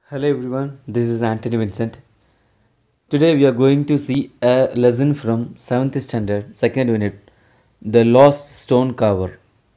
Hello everyone, this is Anthony Vincent. Today we are going to see a lesson from 7th standard, second unit, The Lost Stone Carver.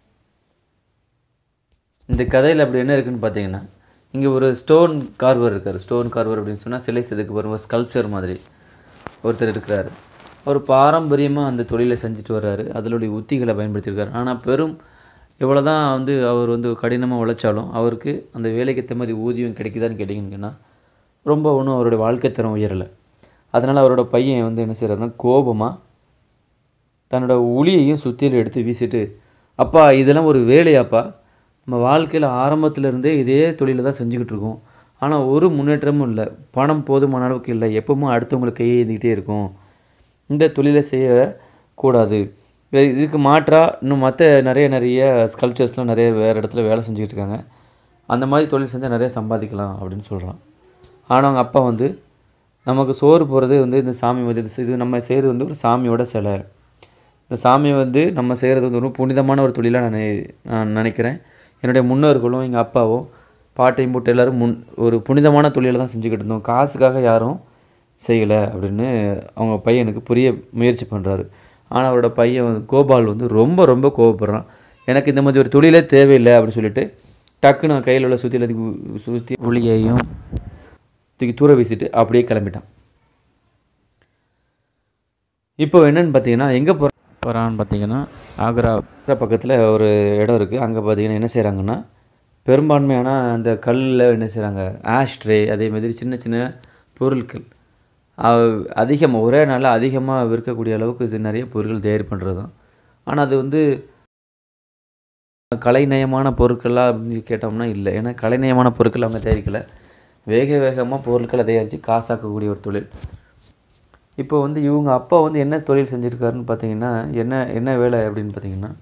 இந்த கதையில் அப்படி என்ன இருக்குன்னு பார்த்தீங்கன்னா இங்கே ஒரு ஸ்டோன் கார்வர் இருக்கார் ஸ்டோன் கார்வர் அப்படின்னு சொன்னால் சிலை செதுக்கு வரும் ஒரு ஸ்கல்ப்சர் மாதிரி ஒருத்தர் இருக்கிறார் அவர் பாரம்பரியமாக அந்த தொழிலை செஞ்சுட்டு வர்றாரு அதனுடைய உத்திகளை பயன்படுத்தியிருக்காரு ஆனால் பெரும் எவ்வளோ தான் வந்து அவர் வந்து கடினமாக உழைச்சாலும் அவருக்கு அந்த வேலைக்கு ஏற்ற மாதிரி ஊதியம் கிடைக்குதான்னு கேட்டிங்கன்னா ரொம்ப ஒன்றும் அவருடைய வாழ்க்கை தரம் உயரலை அதனால் அவரோட பையன் வந்து என்ன செய்கிறாருன்னா கோபமாக தன்னோட உளியையும் சுத்தியில் எடுத்து வீசிட்டு அப்பா இதெல்லாம் ஒரு வேலையாப்பா நம்ம வாழ்க்கையில் ஆரம்பத்துல இருந்தே இதே தொழிலை தான் செஞ்சுக்கிட்டு இருக்கோம் ஆனால் ஒரு முன்னேற்றமும் இல்லை பணம் போதுமான அளவுக்கு இல்லை எப்பவும் அடுத்தவங்களுக்கு கையை எழுதிக்கிட்டே இருக்கும் இந்த தொழிலை செய்யக்கூடாது வே- இதுக்கு மாற்றா இன்னும் மற்ற நிறைய நிறைய ஸ்கல்ப்சர்ஸ்லாம் நிறைய வேறு இடத்துல வேலை செஞ்சுக்கிட்டு இருக்காங்க அந்த மாதிரி தொழில் செஞ்சால் நிறைய சம்பாதிக்கலாம் அப்படின்னு சொல்கிறான் ஆனால் அவங்க அப்பா வந்து நமக்கு சோறு போகிறது வந்து இந்த சாமி வந்து இது- இது நம்ம செய்கிறது வந்து ஒரு சாமியோட சிலை இந்த சாமியை வந்து நம்ம செய்கிறது வந்து ஒரு புனிதமான ஒரு தொழிலாக நான் நி- நான் நினைக்கிறேன் என்னுடைய முன்னோர்களும் எங்கள் அப்பாவும் பாட்டையும் போட்டு எல்லோரும் முன் ஒரு புனிதமான தொழிலை தான் செஞ்சுக்கிட்டு இருந்தோம் காசுக்காக யாரும் செய்யலை அப்படின்னு அவங்க பையனுக்கு புரிய முயற்சி பண்ணுறாரு ஆனால் அவரோட பையன் வந்து கோபால் வந்து ரொம்ப ரொம்ப கோவப்படுறான் எனக்கு இந்த மாதிரி ஒரு தொழிலே தேவையில்லை அப்படின்னு சொல்லிட்டு டக்குன்னு அவன் கையில் உள்ள சுற்றி சுற்றி உளியையும் தூக்கி தூர வீசிட்டு அப்படியே கிளம்பிட்டான் இப்போ என்னன்னு பார்த்தீங்கன்னா எங்கே போகிற போகிறான்னு பார்த்தீங்கன்னா ஆக்ரா பக்கத்தில் ஒரு இடம் இருக்குது அங்கே பார்த்தீங்கன்னா என்ன செய்கிறாங்கன்னா பெரும்பான்மையான அந்த கல்லில் என்ன செய்கிறாங்க ஆஷ்ட்ரே அதே மாதிரி சின்ன சின்ன பொருட்கள் அதிகமாக ஒரே நாளில் அதிகமாக விற்கக்கூடிய அளவுக்கு இது நிறைய பொருட்கள் தயார் பண்ணுறது தான் ஆனால் அது வந்து கலைநயமான பொருட்களாக அப்படின்னு கேட்டோம்னா இல்லை ஏன்னா கலைநயமான பொருட்கள் அவங்க தயாரிக்கலை வேக வேகமாக பொருட்களை தயாரித்து காசாக்கக்கூடிய ஒரு தொழில் இப்போ வந்து இவங்க அப்பா வந்து என்ன தொழில் செஞ்சுருக்காருன்னு பார்த்தீங்கன்னா என்ன என்ன வேலை அப்படின்னு பார்த்தீங்கன்னா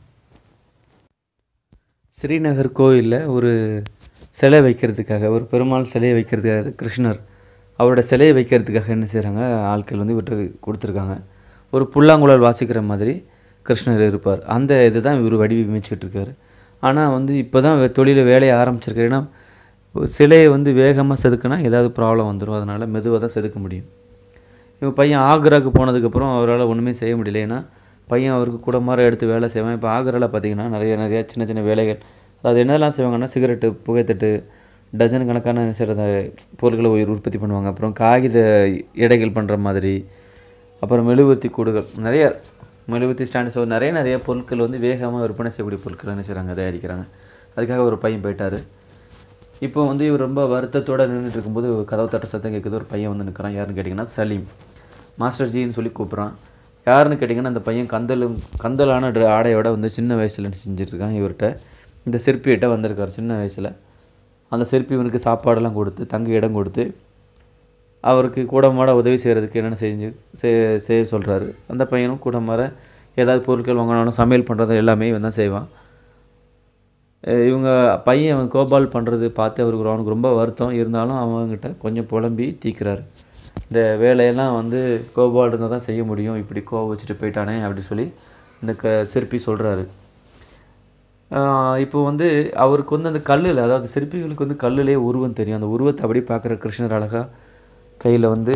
ஸ்ரீநகர் கோயிலில் ஒரு சிலை வைக்கிறதுக்காக ஒரு பெருமாள் சிலையை வைக்கிறதுக்காக கிருஷ்ணர் அவரோட சிலையை வைக்கிறதுக்காக என்ன செய்கிறாங்க ஆட்கள் வந்து விட்டு கொடுத்துருக்காங்க ஒரு புல்லாங்குழல் வாசிக்கிற மாதிரி கிருஷ்ணர் இருப்பார் அந்த இது தான் இவர் வடிவமைச்சிக்கிட்டு இருக்காரு ஆனால் வந்து இப்போ தான் தொழிலை வேலையை ஆரம்பிச்சிருக்காரு ஏன்னா ஒரு சிலையை வந்து வேகமாக செதுக்குனா ஏதாவது ப்ராப்ளம் வந்துடும் அதனால் மெதுவாக தான் செதுக்க முடியும் இவன் பையன் ஆக்ராவுக்கு போனதுக்கப்புறம் அவரால் ஒன்றுமே செய்ய முடியல ஏன்னா பையன் அவருக்கு கூட மாதிரி எடுத்து வேலை செய்வான் இப்போ ஆக்ராவில் பார்த்தீங்கன்னா நிறைய நிறைய சின்ன சின்ன வேலைகள் அதாவது என்னெல்லாம் செய்வாங்கன்னா சிகரெட்டு புகைத்தட்டு டஜன் கணக்கான செய்கிறத பொருட்களை உயிர் உற்பத்தி பண்ணுவாங்க அப்புறம் காகித எடைகள் பண்ணுற மாதிரி அப்புறம் மெழுகுவர்த்தி கூடுகள் நிறைய மெழுகுவர்த்தி ஸ்டாண்டு ஸோ நிறைய நிறைய பொருட்கள் வந்து வேகமாக விற்பனை செய்யக்கூடிய பொருட்கள் என்ன செய்கிறாங்க தயாரிக்கிறாங்க அதுக்காக ஒரு பையன் போயிட்டார் இப்போ வந்து இவர் ரொம்ப வருத்தத்தோடு நின்றுட்டு இருக்கும்போது கதவு தட்ட சத்தம் கேட்குது ஒரு பையன் வந்து நிற்கிறான் யாருன்னு கேட்டிங்கன்னா சலீம் மாஸ்டர் ஜின்னு சொல்லி கூப்பிட்றான் யாருன்னு கேட்டிங்கன்னா அந்த பையன் கந்தலும் கந்தலான ட்ர- ஆடையோட வந்து சின்ன வயசில் செஞ்சுட்டு இருக்கான் இவர்கிட்ட இந்த சிற்பிகிட்ட வந்திருக்கார் சின்ன வயசில் அந்த சிற்பி இவனுக்கு சாப்பாடெல்லாம் கொடுத்து தங்க இடம் கொடுத்து அவருக்கு கூட மாட உதவி செய்கிறதுக்கு என்னென்ன செஞ்சு செய்- செய்ய சொல்கிறாரு அந்த பையனும் கூட மாற ஏதாவது பொருட்கள் வாங்கினாலும் சமையல் பண்ணுறது எல்லாமே இவன் தான் செய்வான் அஹ் இவங்க பையன் அவன் கோபால் பண்ணுறது பார்த்து அவருக்கு அவனுக்கு ரொம்ப வருத்தம் இருந்தாலும் அவங்ககிட்ட கொஞ்சம் புலம்பி தீக்கிறாரு இந்த வேலையெல்லாம் வந்து கோபால் இருந்தால் தான் செய்ய முடியும் இப்படி கோவம் வச்சுட்டு போயிட்டானே அப்படி சொல்லி இந்த க சிற்பி சொல்கிறாரு இப்போ வந்து அவருக்கு வந்து அந்த கல்லில் அதாவது சிற்பிகளுக்கு வந்து கல்லுலே உருவம் தெரியும் அந்த உருவத்தை அப்படியே பார்க்குற கிருஷ்ணர் அழகாக கையில் வந்து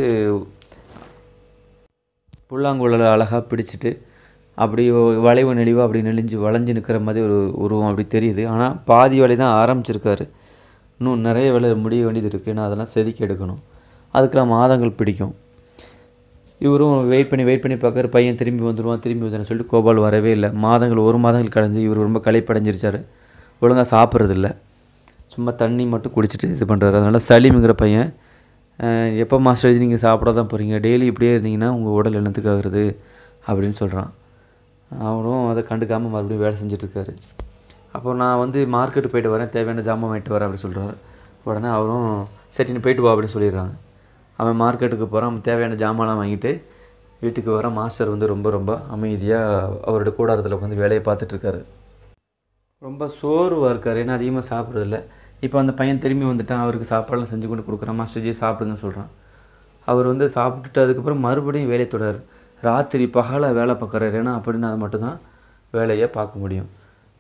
புல்லாங்குழலை அழகாக பிடிச்சிட்டு அப்படி ஒ- வளைவு நெளிவாக அப்படி நெளிஞ்சு வளைஞ்சு நிற்கிற மாதிரி ஒரு உருவம் அப்படி தெரியுது ஆனால் பாதி வேலை தான் ஆரம்பிச்சிருக்காரு இன்னும் நிறைய வேலை முடிய வேண்டியது இருக்குது நான் அதெல்லாம் செதுக்கி எடுக்கணும் அதுக்கெல்லாம் மாதங்கள் பிடிக்கும் இவரும் வெயிட் பண்ணி வெயிட் பண்ணி பார்க்குற பையன் திரும்பி வந்துடுவான் திரும்பி வந்துடுன்னு சொல்லிட்டு கோபால் வரவே இல்லை மாதங்கள் ஒரு மாதங்கள் கடந்து இவர் ரொம்ப களைப்படைஞ்சிருச்சாரு ஒழுங்காக சாப்பிட்றதில்ல சும்மா தண்ணி மட்டும் குடிச்சிட்டு இது பண்ணுறாரு அதனால் சலீமுங்கிற பையன் அஹ், எப்போ மாஸ்டர்ஜி நீங்கள் சாப்பிட தான் போகிறீங்க டெய்லி இப்படியே இருந்தீங்கன்னா உங்கள் உடல் என்னத்துக்கு ஆகுறது அப்படின்னு சொல்கிறான் அவரும் அதை கண்டுக்காமல் மறுபடியும் வேலை செஞ்சுட்ருக்காரு அப்போ நான் வந்து மார்க்கெட்டு போயிட்டு வரேன் தேவையான ஜாமான் வாங்கிட்டு வரேன் அப்படி சொல்கிறாரு உடனே அவரும் சரி நீ போயிட்டு வா அப்படின்னு சொல்லிடுறாங்க அவன் மார்க்கெட்டுக்கு போகிறான் அவன் தேவையான ஜாமான்லாம் வாங்கிட்டு வீட்டுக்கு வர மாஸ்டர் வந்து ரொம்ப ரொம்ப அமைதியாக அவரோட கூடாரத்தில் உட்காந்து வேலையை பார்த்துட்ருக்காரு ரொம்ப சோர்வாக இருக்கார் ஏன்னா அதிகமாக சாப்பிட்றதில்ல இப்போ அந்த பையன் திரும்பி வந்துட்டான் அவருக்கு சாப்பாடுலாம் செஞ்சு கொண்டு கொடுக்குறான் மாஸ்டர்ஜி சாப்பிடுங்கன்னு சொல்கிறான் அவர் வந்து சாப்பிட்டுட்டு அதுக்கப்புறம் மறுபடியும் வேலையை தொடராரு ராத்திரி பகலாக வேலை பார்க்குறாரு ஏன்னா அப்படின்னா அது மட்டும்தான் வேலையை பார்க்க முடியும்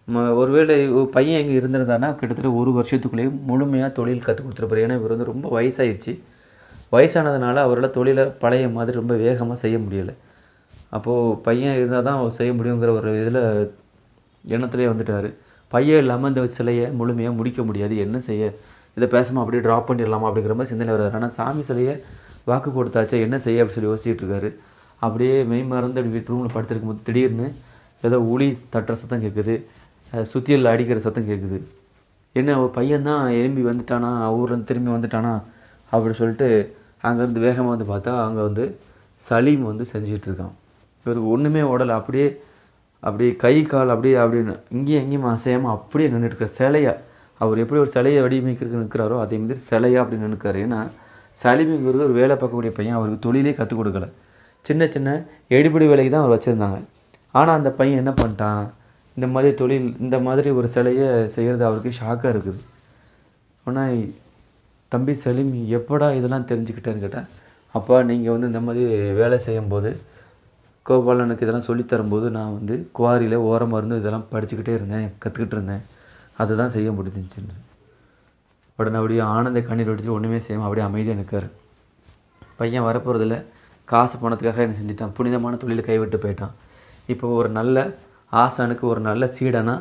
ம- ஒருவேளை ஒரு பையன் இங்கே இருந்திருந்தாருன்னா கிட்டத்தட்ட ஒரு வருஷத்துக்குள்ளேயே முழுமையாக தொழில் கற்றுக் கொடுத்துருப்பாரு ஏன்னா இவர் வந்து ரொம்ப வயசாயிருச்சு வயசானதுனால அவரால் தொழிலை பழைய மாதிரி ரொம்ப வேகமாக செய்ய முடியலை அப்போது பையன் இருந்தால் தான் அவர் செய்ய முடியுங்கிற ஒரு இதில் எண்ணத்துலேயே வந்துட்டார் பையன் இல்லாமல் இந்த சிலையை முழுமையாக முடிக்க முடியாது என்ன செய்ய இதை பேசாமல் அப்படியே ட்ராப் பண்ணிடலாமா அப்படிங்கிற மாதிரி சிந்தனை வர்றாரு ஆனால் சாமி சிலையை வாக்கு கொடுத்தாச்சே என்ன செய்ய அப்படின்னு சொல்லி யோசிச்சுட்டு இருக்காரு அப்படியே மெய் மறந்து அப்படி ரூமில் படுத்திருக்கும் போது திடீர்னு ஏதோ உளி தட்டுற சத்தம் கேட்குது அஹ் சுத்தியல் அடிக்கிற சத்தம் கேட்குது என்ன அவன் பையன்தான் எழும்பி வந்துட்டானா ஊர்லேருந்து திரும்பி வந்துட்டானா அப்படி சொல்லிட்டு அங்கேருந்து வேகமாக வந்து பார்த்தா அங்கே வந்து சலீம் வந்து செஞ்சுட்டு இருக்கான் இவருக்கு ஒன்றுமே ஓடலை அப்படியே அப்படியே கை கால் அப்படியே அப்படின்னு இங்கேயும் எங்கேயும் அசையாமல் அப்படியே நின்றுட்டு இருக்கார் சிலையா அவர் எப்படி ஒரு சிலையை வடிவமைக்கிறதுக்கு நிற்கிறாரோ அதே மாதிரி சிலையா அப்படி நின்றுக்காரு ஏன்னா சலீமுங்கிறது ஒரு வேலை பார்க்கக்கூடிய பையன் அவருக்கு தொழிலே கற்றுக் கொடுக்கல சின்ன சின்ன எடுபிடி வேலைக்கு தான் அவர் வச்சுருந்தாங்க ஆனால் அந்த பையன் என்ன பண்ணிட்டான் இந்த மாதிரி தொழில் இந்த மாதிரி ஒரு சிலையை செய்கிறது அவருக்கு ஷாக்காக இருக்குது ஆனால் தம்பி சலீம் எப்படா இதெல்லாம் தெரிஞ்சுக்கிட்டேன்னு கேட்டேன் அப்பா நீங்கள் வந்து இந்த மாதிரி வேலை செய்யும்போது கோபாலனுக்கு இதெல்லாம் சொல்லித் தரும்போது நான் வந்து குவாரியில் ஓரமாக இருந்து இதெல்லாம் படிச்சுக்கிட்டே இருந்தேன் கற்றுக்கிட்டு இருந்தேன் அதுதான் செய்ய முடிஞ்சுன்னு உடனே அப்படியே ஆனந்த கண்ணீர் வடிச்சு ஒன்றுமே செய்யாமல் அப்படியே அமைதியாக நிற்காரு பையன் வரப்போகிறதில்ல காசு பணத்துக்காக என்ன செஞ்சிட்டான் புனிதமான தொழிலை கைவிட்டு போயிட்டான் இப்போ ஒரு நல்ல ஆசானுக்கு ஒரு நல்ல சீடனா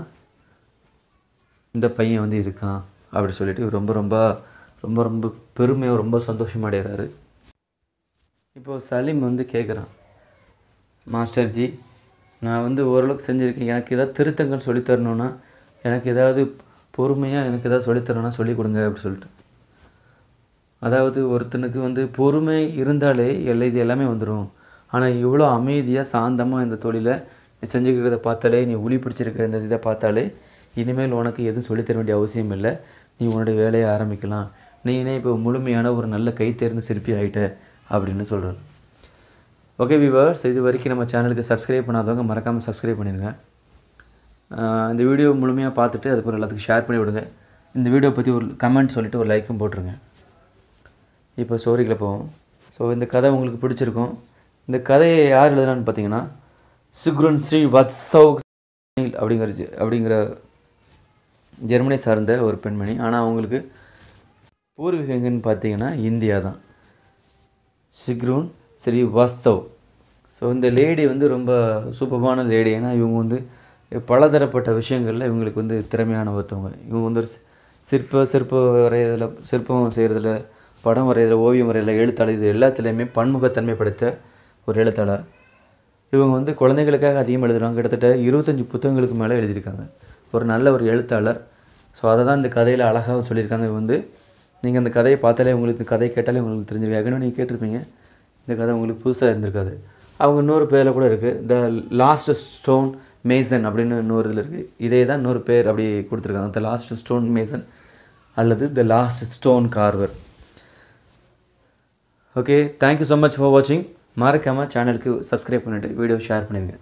இந்த பையன் வந்து இருக்கான் அப்படி சொல்லிட்டு இவர் ரொம்ப ரொம்ப ரொம்ப ரொம்ப பெருமையாக ரொம்ப சந்தோஷமா அடைகிறாரு இப்போ சலீம் வந்து கேட்குறான் மாஸ்டர்ஜி நான் வந்து ஓரளவுக்கு செஞ்சுருக்கேன் எனக்கு ஏதாவது திருத்தங்கள் சொல்லித் தரணுன்னா எனக்கு ஏதாவது பொறுமையாக எனக்கு ஏதாவது சொல்லித் தரணும்னா சொல்லிக் கொடுங்க அப்படி சொல்லிட்டு அதாவது ஒருத்தனுக்கு வந்து பொறுமை இருந்தாலே எல்லா இது எல்லாமே வந்துடும் ஆனால் இவ்வளோ அமைதியாக சாந்தமாக இந்த தொழிலை நீ செஞ்சுக்கிறத பார்த்தாலே நீ உளி பிடிச்சிருக்க இந்த இதை பார்த்தாலே இனிமேல் உனக்கு எதுவும் சொல்லித் தர வேண்டிய அவசியம் இல்லை நீ உன்னுடைய வேலையை ஆரம்பிக்கலாம் நீனே இப்போ முழுமையான ஒரு நல்ல கை தேர்ந்த சிற்பி ஆகிட்ட அப்படின்னு சொல்கிறார் ஓகே விவர்ஸ் இது வரைக்கும் நம்ம சேனலுக்கு சப்ஸ்கிரைப் பண்ணாதவங்க மறக்காமல் சப்ஸ்கிரைப் பண்ணிடுங்க ஆஹ் இந்த வீடியோ முழுமையாக பார்த்துட்டு அதுக்கப்புறம் எல்லாத்துக்கும் ஷேர் பண்ணி விடுங்க இந்த வீடியோ பற்றி ஒரு கமெண்ட் சொல்லிவிட்டு ஒரு லைக்கும் போட்டுருங்க இப்போ ஸ்டோரிக்குள்ள போவோம் ஸோ இந்த கதை உங்களுக்கு பிடிச்சிருக்கும் இந்த கதையை யார் எழுதுனான்னு பார்த்தீங்கன்னா சுக்ரன் ஸ்ரீ வத்சவ் அப்படிங்கிற ஜெ- அப்படிங்கிற ஜெர்மனி சார்ந்த ஒரு பெண்மணி ஆனால் அவங்களுக்கு பூர்வீகம் எங்கன்னு பார்த்தீங்கன்னா இந்தியா தான் சிக்ரூன் ஸ்ரீ வாஸ்தவ் ஸோ இந்த லேடி வந்து ரொம்ப சூப்பரான லேடி ஏன்னா இவங்க வந்து பலதரப்பட்ட விஷயங்களில் இவங்களுக்கு வந்து திறமையான ஒருத்தவங்க இவங்க வந்து ஒரு சி- சிற்ப சிற்ப வரைகிறதுல சிற்பம் செய்கிறதுல படம் வரைகிறதுல ஓவியம் வரைகிறதுல எழுத்தாளர் இது எல்லாத்துலேயுமே பன்முகத்தன்மை படைத்த ஒரு எழுத்தாளர் இவங்க வந்து குழந்தைகளுக்காக அதிகமாக எழுதுறாங்க கிட்டத்தட்ட இருபத்தஞ்சி புத்தகங்களுக்கு மேலே எழுதியிருக்காங்க ஒரு நல்ல ஒரு எழுத்தாளர் ஸோ அதை தான் இந்த கதையில் அழகாக சொல்லியிருக்காங்க இது வந்து நீங்கள் அந்த கதையை பார்த்தாலே உங்களுக்கு இந்த கதையை கேட்டாலே உங்களுக்கு தெரிஞ்சிருக்கும் ஏற்கனவே நீங்கள் கேட்டிருப்பீங்க இந்த கதை உங்களுக்கு புதுசாக இருந்திருக்காது அவங்க இன்னொரு பேரில் கூட இருக்குது த லாஸ்ட் ஸ்டோன் மேசன் அப்படின்னு இன்னொரு இதில் இருக்குது இதே தான் இன்னொரு பேர் அப்படி கொடுத்துருக்காங்க த லாஸ்ட் ஸ்டோன் மேசன் அல்லது the last stone carver okay thank you so much for வாட்சிங் மறக்காமல் சேனலுக்கு சப்ஸ்கிரைப் பண்ணிவிட்டு வீடியோ ஷேர் பண்ணிடுங்க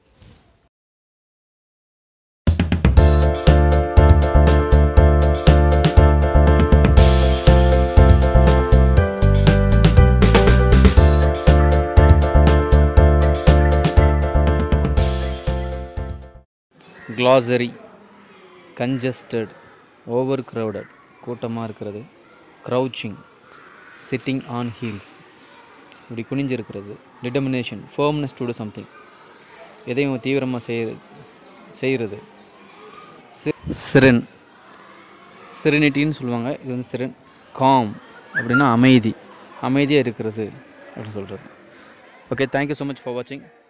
glossary congested ஓவர் crowded கூட்டமாக இருக்கிறது crouching sitting on heels இப்படி குனிஞ்சிருக்கிறது determination firmness to do something எதையும் தீவிரமாக செய்ய செய்கிறது சிரன் சிரனிட்டின்னு சொல்லுவாங்க இது வந்து சிரன் காம் அப்படின்னா அமைதி அமைதியாக இருக்கிறது அப்படின்னு சொல்கிறது okay thank you so much for வாட்சிங்